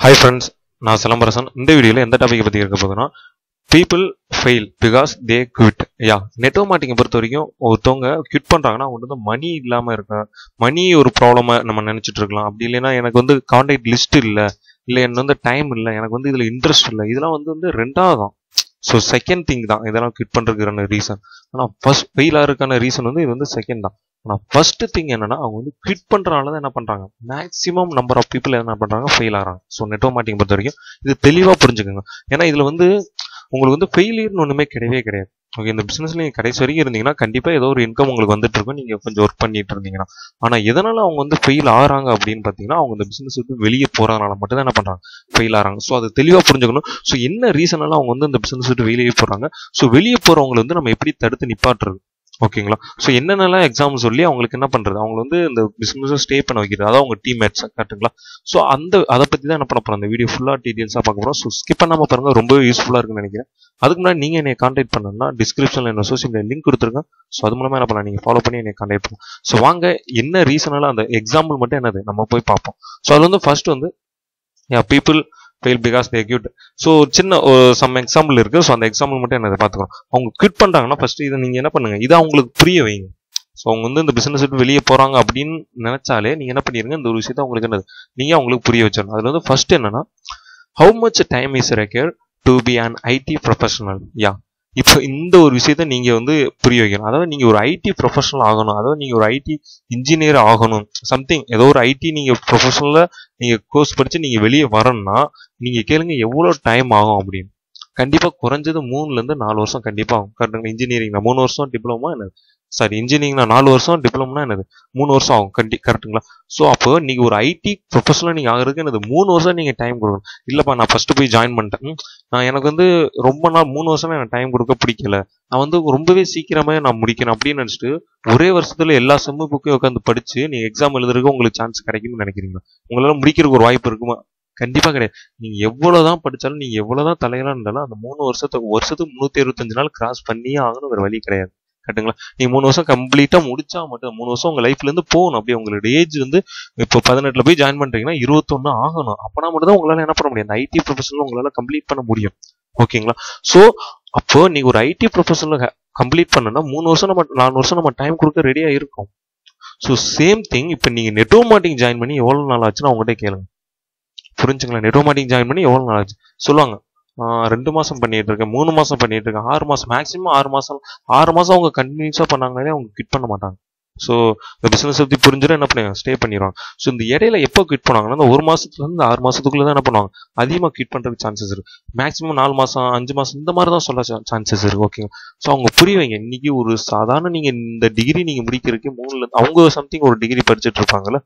hi friends நான் சிலம்பரசன் இந்த வீடியோவில் எந்த டாபிக் பற்றி இருக்க போதுன்னா people fail because they quit ya network மார்க்கெட்டிங்கை பொறுத்த வரைக்கும் ஒருத்தவங்க குவிட் பண்ணுறாங்கன்னா அவங்க வந்து மணி இல்லாமல் இருக்க மணி ஒரு ப்ராப்ளமாக நம்ம நினச்சிட்டு இருக்கலாம் அப்படி இல்லைன்னா எனக்கு வந்து கான்டாக்ட் லிஸ்ட் இல்லை இல்லை எனக்கு வந்து டைம் இல்லை எனக்கு வந்து இதில் இன்ட்ரெஸ்ட் இல்லை இதெல்லாம் வந்து வந்து ரெண்டாவது தான் ஸோ செகண்ட் திங் தான் இதெல்லாம் குவிட் பண்ணுறதுக்கான ரீசன் ஆனால் ஃபர்ஸ்ட் ஃபெயில் ஆகிறதுக்கான ரீசன் வந்து இது வந்து செகண்ட் தான் ஆனால் ஃபர்ஸ்ட் திங் என்னன்னா அவங்க வந்து குவிட் பண்ணுறனால தான் என்ன பண்ணுறாங்க மேக்ஸிமம் நம்பர் ஆஃப் பீப்புள் என்ன பண்ணுறாங்க ஃபெயில் ஆகிறாங்க ஸோ நெட்வொர்க் மார்க்கெட்டிங் பொறுத்த வரைக்கும் இது தெளிவாக புரிஞ்சுக்கோங்க ஏன்னா இதில் வந்து உங்களுக்கு வந்து ஃபெயிலியர்னு ஒன்றுமே கிடையவே கிடையாது ஓகே இந்த பிசினஸ்ல நீங்க கடைசி வரைக்கும் இருந்தீங்கன்னா கண்டிப்பா ஏதோ ஒரு இன்கம் உங்களுக்கு வந்துட்டு இருக்கும் நீங்க கொஞ்சம் ஒர்க் பண்ணிட்டு இருந்தீங்கன்னா ஆனா எதனால அவங்க வந்து ஃபெயில் ஆறாங்க அப்படின்னு பாத்தீங்கன்னா அவங்க இந்த பிசினஸ் விட்டு வெளியே போறதுனால மட்டும் தான் என்ன பண்றாங்க ஃபெயில் ஆறாங்க ஸோ அது தெளிவா புரிஞ்சுக்கணும் ஸோ என்ன ரீசனால அவங்க வந்து இந்த பிசினஸ் விட்டு வெளியே போறாங்க ஸோ வெளியே போறவங்களை வந்து நம்ம எப்படி தடுத்து நிப்பாட்டுறது ஓகேங்களா ஸோ என்னென்னலாம் எக்ஸாம் சொல்லி அவங்களுக்கு என்ன பண்றது அவங்க வந்து இந்த பிசினஸ் ஸ்டே பண்ண வைக்கிறது அதாவது அவங்க டீம்மேட்ஸ் கரெக்டுங்களா ஸோ அந்த அதை பத்தி தான் என்ன பண்ண போறோம் அந்த வீடியோ ஃபுல்லா டீடைல்ஸா பார்க்க போறோம் ஸோ ஸ்கிப் பண்ணாம பாருங்க ரொம்பவே யூஸ்ஃபுல்லா இருக்குன்னு நினைக்கிறேன் அதுக்கு முன்னாடி நீங்க என்னை கான்டாக்ட் பண்ணணும்னா டிஸ்கிரிப்ஷன்ல என்ன சோசியல் மீடியா லிங்க் கொடுத்துருக்கேன் ஸோ அது மூலமா என்ன பண்ணலாம் நீங்க ஃபாலோ பண்ணி என்னை கான்டாக்ட் பண்ணுங்க ஸோ வாங்க என்ன ரீசனால அந்த எக்ஸாம்பிள் மட்டும் என்னது நம்ம போய் பார்ப்போம் ஸோ அது வந்து ஃபர்ஸ்ட் வந்து ya people fail because they quit so சின்ன சம் எக்ஸாம்பிள் இருக்கு ஸோ அந்த எக்ஸாம்பிள் மட்டும் என்னது பார்த்துக்கணும் அவங்க குவிட் பண்றாங்கன்னா ஃபர்ஸ்ட் இதை நீங்க என்ன பண்ணுங்க இதை அவங்களுக்கு புரிய வைங்க ஸோ அவங்க வந்து இந்த பிசினஸ் விட்டு வெளியே போறாங்க அப்படின்னு நினைச்சாலே நீங்க என்ன பண்ணிருங்க இந்த ஒரு விஷயத்த அவங்களுக்கு என்னது நீங்க அவங்களுக்கு புரிய வச்சிடணும் அதுல வந்து ஃபர்ஸ்ட் என்னன்னா how much time is require to be an IT professional ya இப்போ இந்த ஒரு விஷயத்த நீங்க வந்து புரிய வைக்கணும் அதாவது நீங்க ஒரு ஐடி ப்ரொஃபஷனல் ஆகணும் அதாவது நீங்க ஒரு ஐடி இன்ஜினியர் ஆகணும் சம்திங் ஏதோ ஒரு ஐடி நீங்க ப்ரொஃபஷனல்ல நீங்க கோர்ஸ் படிச்சு நீங்க வெளியே வரணும்னா நீங்க கேளுங்க எவ்வளவு டைம் ஆகும் அப்படின்னு கண்டிப்பா குறைஞ்சது மூணுல இருந்து நாலு வருஷம் கண்டிப்பா ஆகும் கரெக்டுங்களா இன்ஜினியரிங்னா மூணு வருஷம் டிப்ளமா என்னது சாரி இன்ஜினியரிங்னா நாலு வருஷம் டிப்ளமோனா என்னது மூணு வருஷம் ஆகும் கண்டி கரெக்டுங்களா ஸோ அப்போ நீங்க ஒரு ஐடி ப்ரொஃபஷனலாக நீங்க ஆகிறதுக்கு எனது மூணு வருஷம் நீங்க டைம் கொடுக்கணும் இல்லப்பா நான் ஃபர்ஸ்ட் போய் ஜாயின் பண்ணிட்டேன் ம், நான் எனக்கு வந்து ரொம்ப நாள் மூணு வருஷம் எனக்கு டைம் கொடுக்க பிடிக்கல நான் வந்து ரொம்பவே சீக்கிரமே நான் முடிக்கணும் அப்படின்னு நினைச்சிட்டு ஒரே வருஷத்துல எல்லா செம்மு புக்கையும் உட்காந்து படிச்சு நீங்க எக்ஸாம் எழுதுறதுக்கு உங்களுக்கு சான்ஸ் கிடைக்கும்னு நினைக்கிறீங்களா உங்களால முடிக்கிறதுக்கு ஒரு வாய்ப்பு இருக்குமா கண்டிப்பா கிடையாது நீங்க எவ்வளவுதான் படிச்சாலும் நீங்க எவ்வளவுதான் தலையெல்லாம் இருந்தாலும் அந்த மூணு வருஷத்துக்கு வருஷத்துக்கு முன்னூத்தி இருபத்தஞ்சு நாள் கிராஸ் பண்ணியே ஆகணும் வேற வழி கிடையாது கரெக்டுங்களா நீங்க மூணு வருஷம் கம்ப்ளீட்டா முடிச்சா மட்டும் மூணு வருஷம் உங்க லைஃப்ல இருந்து போகணும் அப்படியே உங்களோட ஏஜ் வந்து இப்போ பதினெட்டுல போய் ஜாயின் பண்றீங்கன்னா இருபத்தொன்னு ஆகணும் அப்பனா மட்டும் தான் உங்களால என்ன பண்ண முடியும் அந்த ஐடி ப்ரொஃபஷனல் உங்களால கம்ப்ளீட் பண்ண முடியும் ஓகேங்களா சோ அப்போ நீங்க ஒரு ஐடி ப்ரொஃபஷனல் கம்ப்ளீட் பண்ணனா மூணு வருஷம் நம்ம நாலு வருஷம் நம்ம டைம் கொடுக்க ரெடியா இருக்கும் ஸோ சேம் திங் இப்போ நீங்க நெட்வொர்க் மார்க்கெட்டிங் ஜாயின் பண்ணி எவ்வளவு நாள் ஆச்சுன்னு அவங்ககிட்ட கேளுங்க புரிஞ்சுங்களா நெட்வொர்க் மார்க்கெட்டிங் ஜாயின் பண்ணி எவ்வளவு நாள் ஆச்சு சொல்லுவாங்க ஆஹ் ரெண்டு மாசம் பண்ணிட்டு இருக்கேன் மூணு மாசம் பண்ணிட்டு இருக்கேன் ஆறு மாசம் மேக்ஸிமம் ஆறு மாசம் ஆறு மாசம் அவங்க கண்டினியூஸா பண்ணாங்கனாலே அவங்க கிட் பண்ண மாட்டாங்க ஸோ இந்த பிசினஸ் பத்தி புரிஞ்சுட்டு என்ன பண்ணுவாங்க ஸ்டே பண்ணிடுவாங்க ஸோ இந்த இடையில எப்போ குவிட் பண்ணுவாங்கன்னா இந்த ஒரு மாசத்துல இருந்து ஆறு மாசத்துக்குள்ள தான் என்ன பண்ணுவாங்க அதிகமாக குவிட் பண்றதுக்கு சான்சஸ் இருக்கு மேக்ஸிமம் நாலு மாசம் அஞ்சு மாசம் இந்த மாதிரி தான் சொல்ல சான்சஸ் இருக்கு ஓகேங்க ஸோ அவங்க புரிய வைங்க இன்னைக்கு ஒரு சாதாரண நீங்க இந்த டிகிரி நீங்க முடிக்கிறதுக்கு மூணுல இருந்து அவங்க சம்திங் ஒரு டிகிரி படிச்சுட்டு இருப்பாங்கல்ல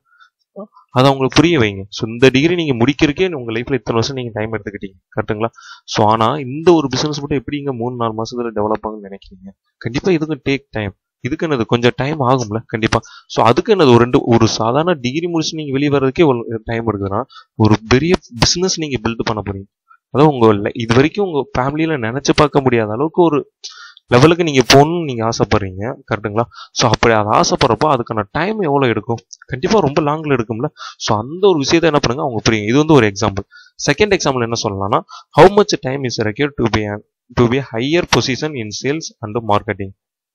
அதை அவங்களுக்கு புரிய வைங்க ஸோ இந்த டிகிரி நீங்க முடிக்கிறதுக்கே உங்க லைஃப்ல இத்தனை வருஷம் நீங்க டைம் எடுத்துக்கிட்டீங்க கரெக்ட்டுங்களா ஸோ ஆனா இந்த ஒரு பிசினஸ் மட்டும் எப்படிங்க மூணு நாலு மாசத்துல டெவலப் ஆகும்னு நினைக்கிறீங்க கண்டிப்பா இதுக்கு டேக் டைம் இதுக்கு என்னது கொஞ்சம் டைம் ஆகும்ல கண்டிப்பா ஸோ அதுக்கு என்னது ஒரு ரெண்டு ஒரு சாதாரண டிகிரி முடிச்சு நீங்க வெளியே வர்றதுக்கே டைம் எடுக்குதுன்னா ஒரு பெரிய பிசினஸ் நீங்க பில்ட் பண்ண போறீங்க அதாவது உங்க li- இது வரைக்கும் உங்க ஃபேமிலியில நினைச்சு பார்க்க முடியாத அளவுக்கு ஒரு லெவலுக்கு நீங்க போகணும்னு நீங்க ஆசைப்படுறீங்க கரெக்ட்டுங்களா ஸோ அப்படி அதை ஆசைப்படுறப்போ அதுக்கான டைம் எவ்வளவு எடுக்கும் கண்டிப்பா ரொம்ப லாங்ல எடுக்கும்ல ஸோ அந்த ஒரு விஷயத்த என்ன பண்ணுங்க அவங்க புரியுங்க இது வந்து ஒரு எக்ஸாம்பிள் செகண்ட் எக்ஸாம்பிள் என்ன சொல்லலாம்னா how much time is require to be to be higher position in sales and marketing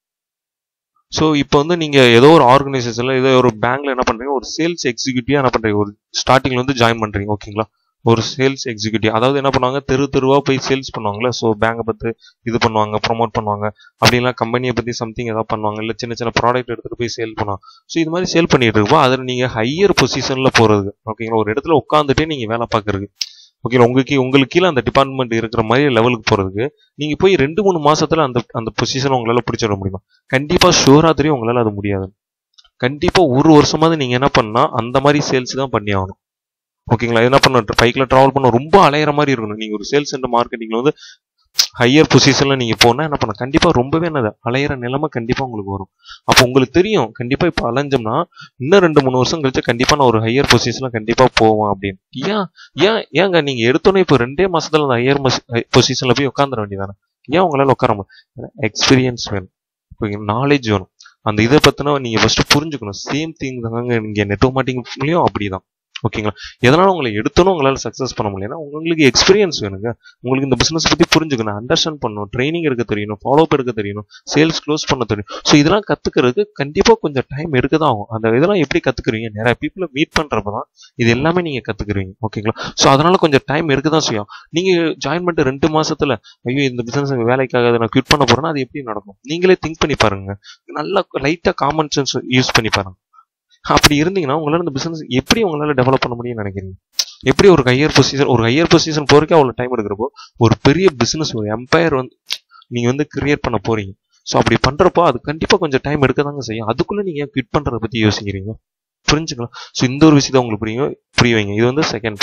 so இப்போ வந்து நீங்க ஏதோ ஒரு ஆர்கனைசேஷன்ல ஏதோ ஒரு பேங்க்ல என்ன பண்றீங்க ஒரு சேல்ஸ் எக்ஸிக்யூட்டிவா என்ன பண்றீங்க ஒரு ஸ்டார்டிங்ல வந்து ஜாயின் பண்றீங்க ஓகேங்களா ஒரு சேல்ஸ் எக்ஸிக்யூட்டிவ் அதாவது என்ன பண்ணுவாங்க தெரு தெருவா போய் சேல்ஸ் பண்ணுவாங்கல்ல ஸோ பேங்கை பத்தி இது பண்ணுவாங்க ப்ரொமோட் பண்ணுவாங்க அப்படின்னா கம்பெனியை பத்தி சம்திங் ஏதாவது பண்ணுவாங்க இல்ல சின்ன சின்ன ப்ராடக்ட் எடுத்துட்டு போய் சேல் பண்ணுவாங்க ஸோ இது மாதிரி சேல் பண்ணிட்டு இருப்போம் அதில் நீங்க ஹையர் பொசிஷன்ல போறது ஓகேங்களா ஒரு இடத்துல உட்காந்துட்டே நீங்க வேலை பார்க்கறது ஓகேங்களா உங்களுக்கு உங்களுக்கு கீழே அந்த டிபார்ட்மெண்ட் இருக்கிற மாதிரி லெவலுக்கு போறதுக்கு நீங்க போய் ரெண்டு மூணு மாசத்துல அந்த அந்த பொசிஷன் உங்களால பிடிச்சிட முடியுமா கண்டிப்பா ஷூரா தெரியும் உங்களால அது முடியாது கண்டிப்பா ஒரு வருஷமாவது நீங்க என்ன பண்ணா அந்த மாதிரி சேல்ஸ் தான் பண்ணி ஆகணும் ஓகேங்களா என்ன பண்ண பைக்ல டிராவல் பண்ண ரொம்ப அலையிற மாதிரி இருக்கணும் நீங்க ஒரு சேல்ஸ் அண்ட் மார்க்கெட்டிங்ல வந்து ஹையர் பொசிஷன்ல நீங்க போனா என்ன பண்ண கண்டிப்பா ரொம்பவே என்னது அலையிற நிலைமை கண்டிப்பா உங்களுக்கு வரும் அப்போ உங்களுக்கு தெரியும் கண்டிப்பா இப்ப அலைஞ்சோம்னா இன்னும் ரெண்டு மூணு வருஷம் கழிச்சு கண்டிப்பா நான் ஒரு ஹையர் பொசிஷன்ல கண்டிப்பா போவேன் அப்படின்னு ஏன் ஏன் ஏங்க நீங்க எடுத்தோன்னே இப்போ ரெண்டே மாசத்துல அந்த ஹையர் பொசிஷன்ல போய் உட்காந்துட வேண்டியதானே ஏன் உங்களால உட்கார எக்ஸ்பீரியன்ஸ் வேணும் நாலேஜ் வேணும் அந்த இதை பத்தின நீங்க ஃபர்ஸ்ட் புரிஞ்சுக்கணும் சேம் திங் தாங்க நீங்க நெட்வொர்க் மார்க்கெட்டிங்லயும் அப்படிதான் ஓகேங்களா எதனால உங்களை எடுத்தோன்னு உங்களால் சக்ஸஸ் பண்ண முடியலன்னா உங்களுக்கு எக்ஸ்பீரியன்ஸ் வேணுங்க உங்களுக்கு இந்த பிசினஸ் பத்தி புரிஞ்சுக்கணும் அண்டர்ஸ்டாண்ட் பண்ணணும் ட்ரைனிங் எடுக்க தெரியணும் ஃபாலோ எடுக்க தெரியணும் சேல்ஸ் க்ளோஸ் பண்ண தெரியும் ஸோ இதெல்லாம் கத்துக்கிறதுக்கு கண்டிப்பா கொஞ்சம் டைம் எடுக்க தான் ஆகும் அந்த இதெல்லாம் எப்படி கத்துக்கிறீங்க நிறைய பீப்புளை மீட் பண்றப்ப தான் இது எல்லாமே நீங்க கத்துக்கிறீங்க ஓகேங்களா ஸோ அதனால கொஞ்சம் டைம் எடுக்க தான் செய்யும் நீங்க ஜாயின் பண்ணிட்டு ரெண்டு மாசத்துல ஐயோ இந்த பிசினஸ் வேலைக்காக நான் குவிட் பண்ண போறேன்னா அது எப்படி நடக்கும் நீங்களே திங்க் பண்ணி பாருங்க நல்லா லைட்டா காமன் சென்ஸ் யூஸ் பண்ணி பாருங்க அப்படி இருந்தீங்கன்னா உங்களால இந்த பிசினஸ் எப்படி உங்களால டெவலப் பண்ண முடியும்னு நினைக்கிறீங்க எப்படி ஒரு ஹையர் பொசிஷன் ஒரு ஹையர் பொசிஷன் போறதுக்கே அவ்வளவு டைம் எடுக்கிறப்போ ஒரு பெரிய பிசினஸ் ஒரு எம்பையர் வந்து நீங்க வந்து கிரியேட் பண்ண போறீங்க ஸோ அப்படி பண்றப்போ அது கண்டிப்பா கொஞ்சம் டைம் எடுக்க தாங்க செய்யும் அதுக்குள்ள நீங்க குவிட் பண்றத பத்தி யோசிக்கிறீங்க புரிஞ்சுக்கலாம் ஸோ இந்த ஒரு விஷயத்தை உங்களுக்கு புரியும் புரிய வைங்க இது வந்து செகண்ட்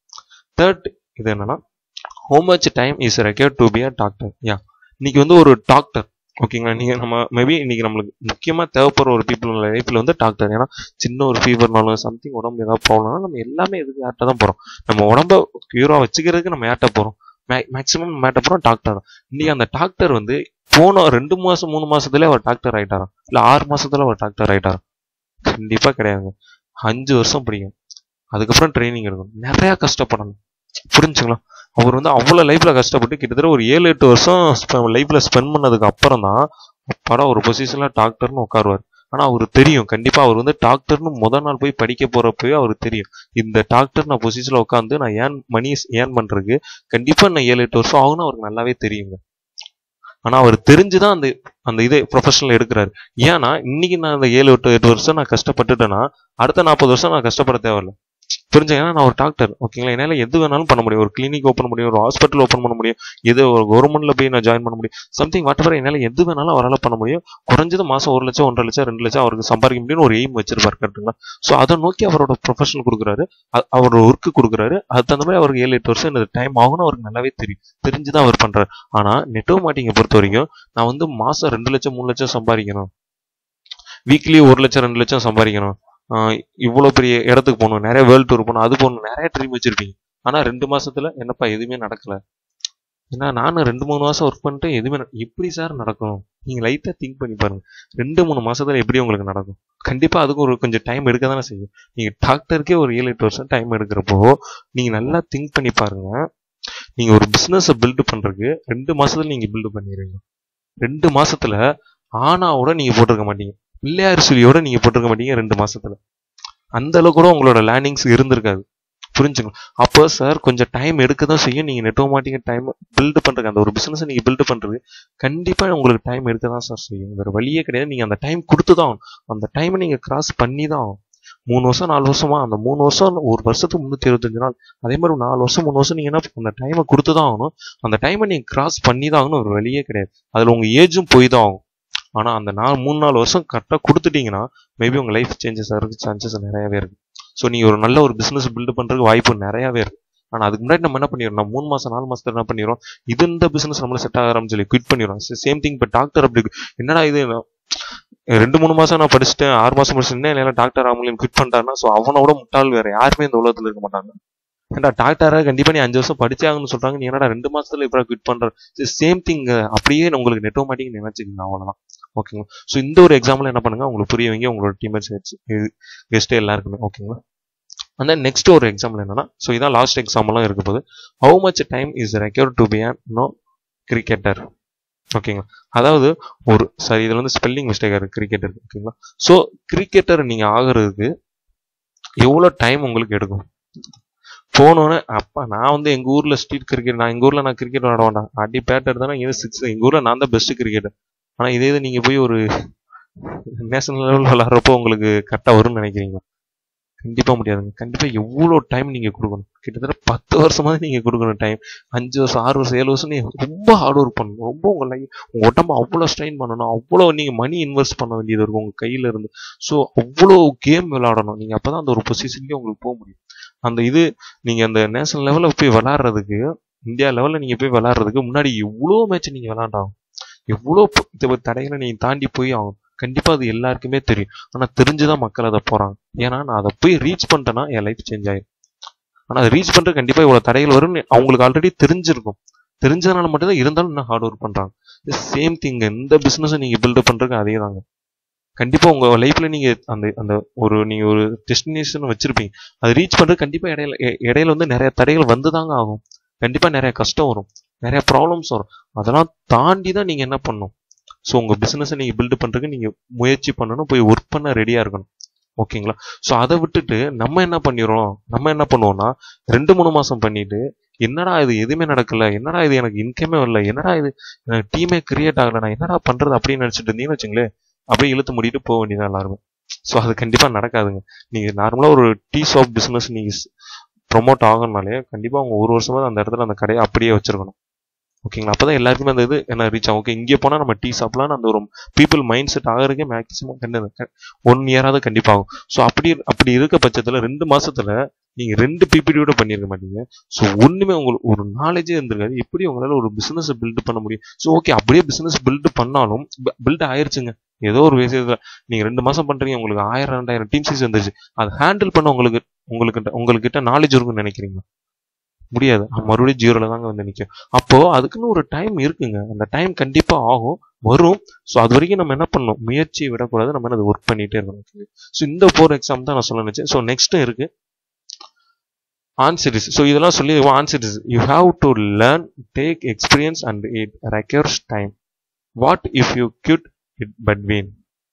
தேர்ட் இது என்னன்னா how much time is required to be a doctor ya இன்னைக்கு வந்து ஒரு டாக்டர் ஓகேங்களா நீங்க நம்ம மேபி இன்னைக்கு நம்மளுக்கு முக்கியமா தேவைப்படுற ஒரு பீப்புள் லைஃப்ல வந்து டாக்டர் ஏன்னா சின்ன ஒரு ஃபீவர்னாலும் சம்திங் உடம்பு ஏதாவது ப்ராப்ளம்னா நம்ம எல்லாமே இதுக்கு யார்கிட்ட தான் போறோம் நம்ம உடம்ப கியூரா வச்சுக்கிறதுக்கு நம்ம யார்கிட்ட போறோம் மேக்ஸிமம் மேட்ட போறோம் டாக்டர் தான் இன்னைக்கு அந்த டாக்டர் வந்து போன ரெண்டு மாசம் மூணு மாசத்துல அவர் டாக்டர் ஆயிட்டாரா இல்ல ஆறு மாசத்துல அவர் டாக்டர் ஆயிட்டாரா கண்டிப்பா கிடையாதுங்க அஞ்சு வருஷம் படிக்கும் அதுக்கப்புறம் ட்ரைனிங் எடுக்கணும் நிறைய கஷ்டப்படணும் புரிஞ்சுங்களா அவர் வந்து அவ்வளோ லைஃப்ல கஷ்டப்பட்டு கிட்டத்தட்ட ஒரு ஏழு எட்டு வருஷம் லைஃப்ல ஸ்பெண்ட் பண்ணதுக்கு அப்புறம் தான் படம் ஒரு பொசிஷன்ல டாக்டர்னு உட்காருவார் ஆனா அவருக்கு தெரியும் கண்டிப்பா அவர் வந்து டாக்டர்னு முத நாள் போய் படிக்க போறப்பவே அவருக்கு தெரியும் இந்த டாக்டர் நான் பொசிஷன்ல உட்காந்து நான் ஏன் மணி ஏர்ன் பண்றதுக்கு கண்டிப்பா நான் ஏழு எட்டு வருஷம் ஆகும்னு அவருக்கு நல்லாவே தெரியுங்க ஆனா அவர் தெரிஞ்சுதான் அந்த அந்த இதை ப்ரொஃபஷனல் எடுக்கிறாரு ஏன்னா இன்னைக்கு நான் அந்த ஏழு எட்டு எட்டு வருஷம் நான் கஷ்டப்பட்டுட்டேன்னா அடுத்த நாற்பது வருஷம் நான் கஷ்டப்பட தேவையில்ல புரிஞ்சு ஏன்னா நான் ஒரு டாக்டர் ஓகேங்களா என்னால எது வேணாலும் பண்ண முடியும் ஒரு கிளினிக் ஓப்பன் முடியும் ஒரு ஹாஸ்பிட்டல் ஓப்பன் பண்ண முடியும் எது ஒரு கவர்மெண்ட்ல போய் நான் ஜாயின் பண்ண முடியும் சம்திங் வாட் எவர் என்னால எது வேணாலும் அவரால் பண்ண முடியும் குறைஞ்சது மாசம் ஒரு லட்சம் ஒன்றரை லட்சம் ரெண்டு லட்சம் அவருக்கு சம்பாதிக்க முடியும்னு ஒரு எய்ம் வச்சிருப்பாரு கரெக்டுங்களா ஸோ அதை நோக்கி அவரோட ப்ரொஃபஷனல் கொடுக்குறாரு அவரோட ஒர்க்கு கொடுக்குறாரு அது தகுந்த மாதிரி அவருக்கு ஏழு எட்டு வருஷம் இந்த டைம் ஆகும்னு அவருக்கு நல்லாவே தெரியும் தெரிஞ்சுதான் அவர் பண்றாரு ஆனா நெட்டோ மாட்டிங்க பொறுத்த வரைக்கும் நான் வந்து மாசம் ரெண்டு லட்சம் மூணு லட்சம் சம்பாதிக்கணும் வீக்லி ஒரு லட்சம் ரெண்டு லட்சம் சம்பாதிக்கணும் இவ்வளோ பெரிய இடத்துக்கு போகணும் நிறைய வேர்ல்டு டூர் போகணும் அது போகணும் நிறைய ட்ரீம் வச்சிருப்பீங்க ஆனால் ரெண்டு மாசத்துல என்னப்பா எதுவுமே நடக்கல ஏன்னா நானும் ரெண்டு மூணு மாசம் ஒர்க் பண்ணிட்டு எதுவுமே எப்படி சார் நடக்கும் நீங்க லைட்டா திங்க் பண்ணி பாருங்க ரெண்டு மூணு மாசத்துல எப்படி உங்களுக்கு நடக்கும் கண்டிப்பா அதுக்கு ஒரு கொஞ்சம் டைம் எடுக்க தானே செய்யும் நீங்க டாக்டருக்கே ஒரு ஏழு எட்டு வருஷம் டைம் எடுக்கிறப்போ நீங்க நல்லா திங்க் பண்ணி பாருங்க நீங்க ஒரு பிசினஸ் பில்டு பண்றதுக்கு ரெண்டு மாசத்துல நீங்க பில்டு பண்ணிடுறீங்க ரெண்டு மாசத்துல ஆனாவோட நீங்க போட்டிருக்க மாட்டீங்க பிள்ளையார் சுழியோட நீங்க போட்டிருக்க மாட்டீங்க ரெண்டு மாசத்துல அந்த அளவுக்கு கூட உங்களோட லேர்னிங்ஸ் இருந்திருக்காது புரிஞ்சுங்க அப்போ சார் கொஞ்சம் டைம் எடுக்க தான் செய்யும் நீங்க நெட்டோ மாட்டீங்க டைம் பில்டு பண்றதுக்கு அந்த ஒரு பிசினஸ் நீங்க பில்டு பண்றது கண்டிப்பா உங்களுக்கு டைம் எடுக்க தான் சார் செய்யும் வேற வழியே கிடையாது நீங்க அந்த டைம் கொடுத்து தான் அந்த டைமை நீங்க கிராஸ் பண்ணி தான் ஆகும் மூணு வருஷம் நாலு வருஷமா அந்த மூணு வருஷம் ஒரு வருஷத்துக்கு முந்நூத்தி இருபத்தஞ்சு நாள் அதே மாதிரி நாலு வருஷம் மூணு வருஷம் நீங்க என்ன அந்த டைமை கொடுத்து தான் ஆகணும் அந்த டைமை நீங்க கிராஸ் பண்ணி தான் ஆகணும் ஒரு வழியே கிடையாது அதுல உங்க ஏஜும் போய் தான் ஆகும் ஆனா அந்த நாலு மூணு நாலு வருஷம் கரெக்டாக கொடுத்துட்டீங்கன்னா மேபி உங்க லைஃப் சேஞ்சஸ் ஆகிறதுக்கு சான்சஸ் நிறையவே இருக்கு ஸோ நீங்க ஒரு நல்ல ஒரு பிசினஸ் பில்டு பண்றதுக்கு வாய்ப்பு நிறையவே இருக்கு ஆனா அதுக்கு முன்னாடி நம்ம என்ன பண்ணிடுறோம் மூணு மாசம் நாலு மாசத்துல என்ன பண்ணிடுறோம் இது இந்த பிசினஸ் நம்மள செட் ஆகாரம் சொல்லி குவிட் பண்ணிடுறோம் சேம் திங் இப்போ டாக்டர் அப்படி என்னடா இது ரெண்டு மூணு மாசம் நான் படிச்சுட்டேன் ஆறு மாசம் படிச்சுட்டேன் இல்லை டாக்டர் ஆகலையும் குவிட் பண்ணிட்டாருன்னா ஸோ அவனோட முட்டாள் வேற யாருமே இந்த உலகத்துல இருக்க மாட்டாங்க ஏன்டா டாக்டரா கண்டிப்பா நீ அஞ்சு வருஷம் படிச்சாங்கன்னு சொல்றாங்க நீ என்னடா ரெண்டு மாசத்துல இப்ப குவிட் பண்ற சேம் திங் அப்படியே உங்களுக்கு நெட்டோ மாட்டிங்க நினைச்சுக்கணும் அவ்வளவுதான் ஓகேங்களா ஸோ இந்த ஒரு எக்ஸாம்பிள் என்ன பண்ணுங்க உங்களுக்கு புரிய வைங்க உங்களோட டீமேட்ஸ் வச்சு கெஸ்ட் எல்லாருக்குமே ஓகேங்களா அந்த நெக்ஸ்ட் ஒரு எக்ஸாம்பிள் என்னன்னா ஸோ இதான் லாஸ்ட் எக்ஸாம்பிளாக இருக்க போது how much time is require to be an no cricketer ஓகேங்களா அதாவது ஒரு சரி இதில் வந்து ஸ்பெல்லிங் மிஸ்டேக் இருக்கு கிரிக்கெட்டர் ஓகேங்களா ஸோ கிரிக்கெட்டர் நீங்க ஆகுறதுக்கு எவ்வளோ டைம் உங்களுக்கு எடுக்கும் போனோன்னே அப்பா நான் வந்து எங்க ஊர்ல ஸ்ட்ரீட் கிரிக்கெட் நான் எங்க ஊர்ல நான் கிரிக்கெட் விளாட வேண்டாம் அடி பேட்டர் தானே இது சிக்ஸ் எங்க ஊர்ல நான் தான் பெஸ்ட் கிரிக்கெட்டர் ஆனா இதே இது நீங்க போய் ஒரு நேஷனல் லெவல் விளாட்றப்போ உங்களுக்கு கரெக்டாக வரும்னு நினைக்கிறீங்க கண்டிப்பா முடியாதுங்க கண்டிப்பா எவ்வளோ டைம் நீங்க கொடுக்கணும் கிட்டத்தட்ட பத்து வருஷமாவது நீங்க கொடுக்கணும் டைம் அஞ்சு வருஷம் ஆறு வருஷம் ஏழு வருஷம் நீங்க ரொம்ப ஹார்ட் ஒர்க் பண்ணணும் ரொம்ப உங்க லைஃப் உங்க உடம்ப அவ்வளோ ஸ்ட்ரெயின் பண்ணணும் அவ்வளோ நீங்க மணி இன்வெஸ்ட் பண்ண வேண்டியது இருக்கும் உங்க கையில இருந்து ஸோ அவ்வளோ கேம் விளையாடணும் நீங்க அப்பதான் அந்த ஒரு பொசிஷன்லயே உங்களுக்கு போக முடியும் அந்த இது நீங்க அந்த நேஷனல் லெவலில் போய் விளாட்றதுக்கு இந்தியா லெவலில் நீங்க போய் விளாட்றதுக்கு முன்னாடி எவ்வளோ மேட்ச் நீங்க விளாண்டாகும் எவ்வளோ தடைகளை நீங்க தாண்டி போய் ஆகும் கண்டிப்பா அது எல்லாருக்குமே தெரியும் ஆனா தெரிஞ்சுதான் மக்கள் அதை போறாங்க ஏன்னா நான் அதை போய் ரீச் பண்ணிட்டேன்னா என் லைஃப் சேஞ்ச் ஆயிடும் ஆனா அதை ரீச் பண்றது கண்டிப்பா இவ்வளவு தடைகள் வரும் அவங்களுக்கு ஆல்ரெடி தெரிஞ்சிருக்கும் தெரிஞ்சதுனால மட்டும்தான் இருந்தாலும் இன்னும் ஹார்ட் ஒர்க் பண்றாங்க சேம் திங் எந்த பிசினஸும் நீங்க பில்டு பண்றதுக்கு அதே தாங்க கண்டிப்பாக உங்கள் லைஃப்பில் நீங்கள் அந்த அந்த ஒரு நீங்கள் ஒரு டெஸ்டினேஷன் வச்சுருப்பீங்க அது ரீச் பண்ணுறது கண்டிப்பாக இடையில இ- இடையில வந்து நிறைய தடைகள் வந்து தாங்க ஆகும் கண்டிப்பாக நிறைய கஷ்டம் வரும் நிறைய ப்ராப்ளம்ஸ் வரும் அதெல்லாம் தாண்டி தான் நீங்கள் என்ன பண்ணணும் ஸோ உங்கள் பிஸ்னஸை நீங்கள் பில்டு பண்ணுறதுக்கு நீங்கள் முயற்சி பண்ணணும் போய் ஒர்க் பண்ண ரெடியாக இருக்கணும் ஓகேங்களா ஸோ அதை விட்டுட்டு நம்ம என்ன பண்ணிடுறோம் நம்ம என்ன பண்ணுவோம்னா ரெண்டு மூணு மாதம் பண்ணிட்டு என்னடா இது எதுவுமே நடக்கல என்னடா இது எனக்கு இன்கமே வரல என்னடா இது டீமே கிரியேட் ஆகல நான் என்னடா பண்றது அப்படின்னு நினைச்சிட்டு இருந்தீங்கன்னு வச்சுங்களேன் அப்படியே இழுத்து மூடிட்டு போக வேண்டியதான் எல்லாருமே ஸோ அது கண்டிப்பா நடக்காதுங்க நீங்க நார்மலா ஒரு டீ ஷாப் பிசினஸ் நீங்க ப்ரொமோட் ஆகணும்னாலே கண்டிப்பா அவங்க ஒரு வருஷமா அந்த இடத்துல அந்த கடையை அப்படியே வச்சிருக்கணும் ஓகேங்களா அப்பதான் எல்லாருக்குமே அந்த இது என்ன ரீச் ஆகும் ஓகே இங்கே போனா நம்ம டீ சாப்பிடலாம் அந்த ஒரு பீப்புள் மைண்ட் செட் ஆகிறதுக்கே மேக்ஸிமம் கண்டு ஒன் இயராவது கண்டிப்பா ஆகும் ஸோ அப்படி அப்படி இருக்க பட்சத்துல ரெண்டு மாசத்துல நீங்க ரெண்டு பிபிடியோட பண்ணிருக்க மாட்டீங்க ஸோ ஒண்ணுமே உங்களுக்கு ஒரு நாலேஜே இருந்திருக்காது எப்படி உங்களால ஒரு பிசினஸ் பில்ட் பண்ண முடியும் ஸோ ஓகே அப்படியே பிசினஸ் பில்ட் பண்ணாலும் பில்ட் ஆயிருச்சுங்க ஏதோ ஒரு விஷயத்துல நீங்க ரெண்டு மாசம் பண்றீங்க உங்களுக்கு ஆயிரம் ரெண்டாயிரம் டீம் சைஸ் வந்துருச்சு அதை ஹேண்டில் பண்ண உங்களுக்கு உங்களுக்கு உங்ககிட்ட நாலேஜ் இருக்கும்னு நினைக்கிறீங்க முடியாது அது மறுபடியும் ஜீரோல தாங்க வந்து நிற்கும் அப்போ அதுக்குன்னு ஒரு டைம் இருக்குங்க அந்த டைம் கண்டிப்பா ஆகும் வரும் ஸோ அது வரைக்கும் நம்ம என்ன பண்ணணும் முயற்சியை விடக்கூடாது நம்ம அதை ஒர்க் பண்ணிட்டே இருக்கணும் ஸோ இந்த ஃபோர் எக்ஸாம் தான் நான் சொல்ல நினைச்சேன் ஸோ நெக்ஸ்ட்டும் இருக்கு ஆன்சர் இஸ் ஸோ இதெல்லாம் சொல்லி answer is you have to learn take experience and it requires time what if you quit it but when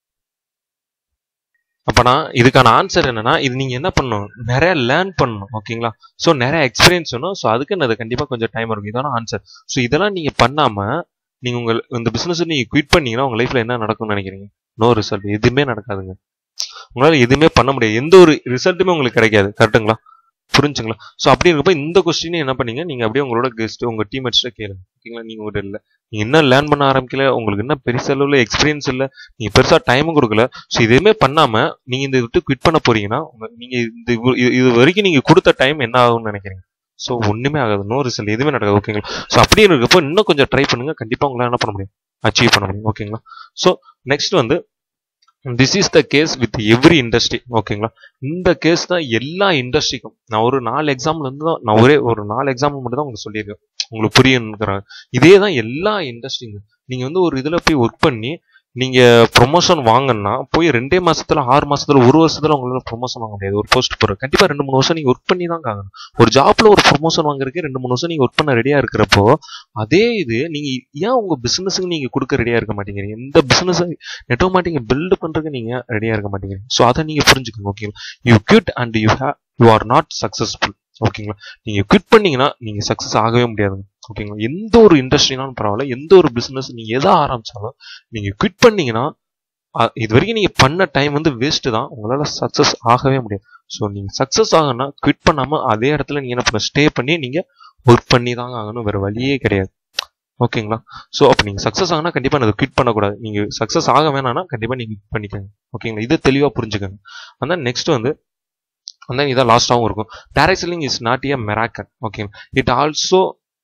அப்பனா இதுக்கான ஆன்சர் என்னன்னா இது நீங்க என்ன பண்ணணும் நிறைய லேர்ன் பண்ணணும் ஓகேங்களா ஸோ நிறைய எக்ஸ்பீரியன்ஸ் வேணும் ஸோ அதுக்கு அது கண்டிப்பா கொஞ்சம் டைம் இருக்கும் இதான ஆன்சர் ஸோ இதெல்லாம் நீங்க பண்ணாம நீங்க உங்க இந்த பிசினஸ் நீங்க குவிட் பண்ணீங்கன்னா உங்க லைஃப்ல என்ன நடக்கும்னு நினைக்கிறீங்க நோ ரிசல்ட் எதுவுமே நடக்காதுங்க உங்களால எதுவுமே பண்ண முடியாது எந்த ஒரு ரிசல்ட்டுமே உங்களுக்கு கிடைக்காது கரெக்ட்டுங்களா புரிஞ்சுங்களா ஸோ அப்படி இருக்கப்ப இந்த கொஸ்டினே என்ன பண்ணீங்க நீங்க அப்படியே உங்களோட கெஸ்ட் உங்க டீம்மேட்ஸ்ட கேளுங்க ஓகேங்களா நீங்க ஒரு இல்லை நீங்க என்ன லேர்ன் பண்ண ஆரம்பிக்கல உங்களுக்கு என்ன பெருசா அளவுல எக்ஸ்பீரியன்ஸ் இல்லை நீங்க பெருசா டைமும் கொடுக்கல ஸோ எதுவுமே பண்ணாம நீங்க இந்த விட்டு குவிட் பண்ண போறீங்கன்னா உங்க நீங்க இந்த இவ்வ- இது இது வரைக்கும் நீங்க கொடுத்த டைம் என்ன ஆகும்னு நினைக்கிறீங்க ஸோ ஒண்ணுமே ஆகாது நோ ரிசல்ட் எதுவுமே நடக்காது ஓகேங்களா ஸோ அப்படி இருக்கப்போ இன்னும் கொஞ்சம் ட்ரை பண்ணுங்க கண்டிப்பா உங்களால என்ன பண்ண முடியும் அச்சீவ் பண்ண முடியும் ஓகேங்களா ஸோ நெக்ஸ்ட் வந்து this is the case with every industry ஓகேங்களா இந்த கேஸ் தான் எல்லா இண்டஸ்ட்ரிக்கும் நான் ஒரு நாலு எக்ஸாம்பிள் இருந்து தான் நான் ஒரே ஒரு நாலு எக்ஸாம்பிள் மட்டும் தான் உங்களுக்கு சொல்லியிருக்கேன் உங்களுக்கு புரியுங்கிறாங்க இதே தான் எல்லா இண்டஸ்ட்ரிங்க நீங்க வந்து ஒரு இதுல போய் ஒர்க் பண்ணி நீங்க ப்ரொமோஷன் வாங்கன்னா போய் ரெண்டே மாசத்துல ஆறு மாசத்துல ஒரு வருஷத்துல உங்களால ப்ரொமோஷன் வாங்க முடியாது ஒரு போஸ்ட் போற கண்டிப்பா ரெண்டு மூணு வருஷம் நீங்க ஒர்க் பண்ணி தான் ஆகணும் ஒரு ஜாப்ல ஒரு ப்ரொமோஷன் வாங்குறதுக்கு ரெண்டு மூணு வருஷம் நீங்க ஒர்க் பண்ண ரெடியா இருக்கிறப்போ அதே இது நீங்க ஏன் உங்க பிசினஸுக்கு நீங்க கொடுக்க ரெடியா இருக்க மாட்டேங்கிறீங்க இந்த பிசினஸ் நெட்டோமேட்டிக் பில்டு பண்றதுக்கு நீங்க ரெடியா இருக்க மாட்டேங்கிறீங்க ஸோ அதை நீங்க புரிஞ்சுக்கணும் ஓகேங்களா you quit and you have you are not successful ஓகேங்களா நீங்க குவிட் பண்ணீங்கன்னா நீங்க சக்சஸ் ஆகவே முடியாதுங்க ஓகேங்களா எந்த ஒரு இண்டஸ்ட்ரினாலும் பரவாயில்ல எந்த ஒரு பிசினஸ் நீங்க எதை ஆரம்பிச்சாலும் நீங்க குவிட் பண்ணீங்கன்னா அ- இது வரைக்கும் நீங்க பண்ண டைம் வந்து வேஸ்ட் தான் உங்களால சக்சஸ் ஆகவே முடியாது ஸோ நீங்க சக்சஸ் ஆகணும்னா குவிட் பண்ணாம அதே இடத்துல நீங்க என்ன பண்ண ஸ்டே பண்ணி நீங்க ஒர்க் பண்ணி தாங்க ஆகணும் வேற வழியே கிடையாது ஓகேங்களா ஸோ அப்போ நீங்கள் சக்ஸஸ் ஆகினா கண்டிப்பாக அதை குவிட் பண்ணக்கூடாது நீங்கள் சக்ஸஸ் ஆக வேணாம்னா கண்டிப்பாக நீங்கள் quit பண்ணிக்கோங்க ஓகேங்களா இதை தெளிவாக புரிஞ்சுக்கோங்க அந்த நெக்ஸ்ட் வந்து அந்த இதான் லாஸ்டாகவும் இருக்கும் direct selling is not a miracle ஓகேங்களா it also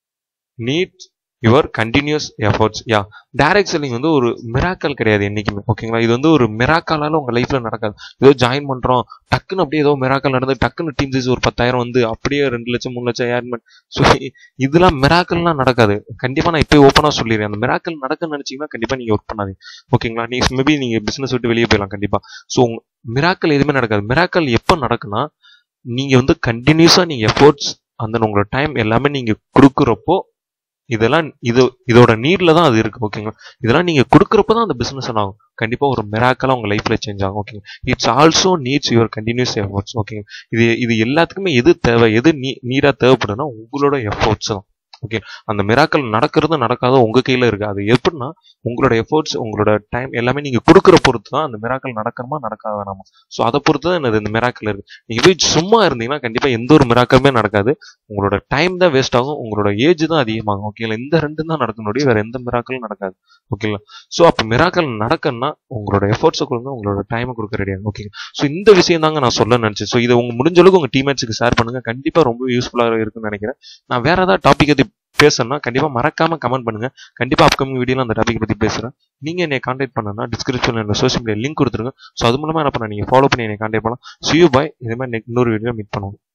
need your continuous efforts ya direct selling வந்து ஒரு மிராக்கல் கிடையாது என்னைக்குமே ஓகேங்களா இது வந்து ஒரு மிராக்கலால உங்க லைஃப்ல நடக்காது ஏதோ ஜாயின் பண்றோம் டக்குன்னு அப்படியே ஏதோ மிராக்கல் நடந்து டக்குன்னு டீம் சைஸ் ஒரு பத்தாயிரம் வந்து அப்படியே ரெண்டு லட்சம் மூணு லட்சம் ஏர்மெண்ட் ஸோ இதெல்லாம் மிராக்கல்லாம் நடக்காது கண்டிப்பா நான் இப்போ ஓப்பனா சொல்லிடுறேன் அந்த மிராக்கல் நடக்குன்னு நினைச்சீங்கன்னா கண்டிப்பா நீங்க ஒர்க் பண்ணாதீங்க ஓகேங்களா நீங்க மேபி நீங்க பிசினஸ் விட்டு வெளியே போயிடலாம் கண்டிப்பா ஸோ மிராக்கல் எதுவுமே நடக்காது மிராக்கல் எப்போ நடக்குன்னா நீங்க வந்து கண்டினியூஸா நீங்க எஃபோர்ட்ஸ் அந்த உங்களோட டைம் எல்லாமே நீங்க கொடுக்குறப்போ இதெல்லாம் இது இதோட நீட்ல தான் அது இருக்கு ஓகேங்களா இதெல்லாம் நீங்க கொடுக்குறப்ப தான் அந்த பிசினஸ் ஆகும் கண்டிப்பா ஒரு மிராக்கலா உங்க லைஃப்ல சேஞ்ச் ஆகும் ஓகேங்க it's also needs your continuous efforts ஓகேங்க இது இது எல்லாத்துக்குமே எது தேவை எது நீ நீடா தேவைப்படுதுன்னா உங்களோட எஃபோர்ட்ஸ் தான் ஓகே அந்த மிராக்கல் நடக்கிறது நடக்காதோ உங்க கையில இருக்கு அது எப்படின்னா உங்களோட எஃபோர்ட்ஸ் உங்களோட டைம் எல்லாமே நீங்க கொடுக்குற பொறுத்து தான் அந்த மிராக்கல் நடக்கணுமா நடக்காத வேணாமா ஸோ அதை பொறுத்து தான் என்னது இந்த மிராக்கல் இருக்கு நீங்க போய் சும்மா இருந்தீங்கன்னா கண்டிப்பா எந்த ஒரு மிராக்கலுமே நடக்காது உங்களோட டைம் தான் வேஸ்ட் ஆகும் உங்களோட ஏஜ் தான் அதிகமாகும் ஓகேங்களா இந்த ரெண்டு தான் நடக்கணும் வேற எந்த மிராக்கலும் நடக்காது ஓகேங்களா ஸோ அப்போ மிராக்கல் நடக்கணும்னா உங்களோட எஃபோர்ட்ஸை கொடுங்க உங்களோட டைமை கொடுக்க ரெடியாக ஓகே ஸோ இந்த விஷயம் தாங்க நான் சொல்ல நினைச்சேன் ஸோ இதை உங்க முடிஞ்ச அளவுக்கு உங்க டீம்மேட்ஸுக்கு ஷேர் பண்ணுங்க கண்டிப்பா ரொம்ப யூஸ்ஃபுல்லாக இருக்குன்னு நினைக்கிறேன் நான் வேற ஏதாவது டாபிக் பத்தி பேசணும்னா கண்டிப்பா மறக்காம கமெண்ட் பண்ணுங்க கண்டிப்பா அப்கமிங் வீடியோல அந்த டாபிக் பத்தி பேசுறேன் நீங்க என்னை கான்டாக்ட் பண்ணனா டிஸ்கிரிப்ஷன்ல இந்த சோஷியல் மீடியா லிங்க் கொடுத்துருங்க ஸோ அது மூலமா என்ன பண்ண நீங்க ஃபாலோ பண்ணி என்னை கான்டாக்ட் பண்ணலாம் சியூ பாய் இதே மாதிரி இன்னொரு வீடியோ மீட் பண்ணுவோம்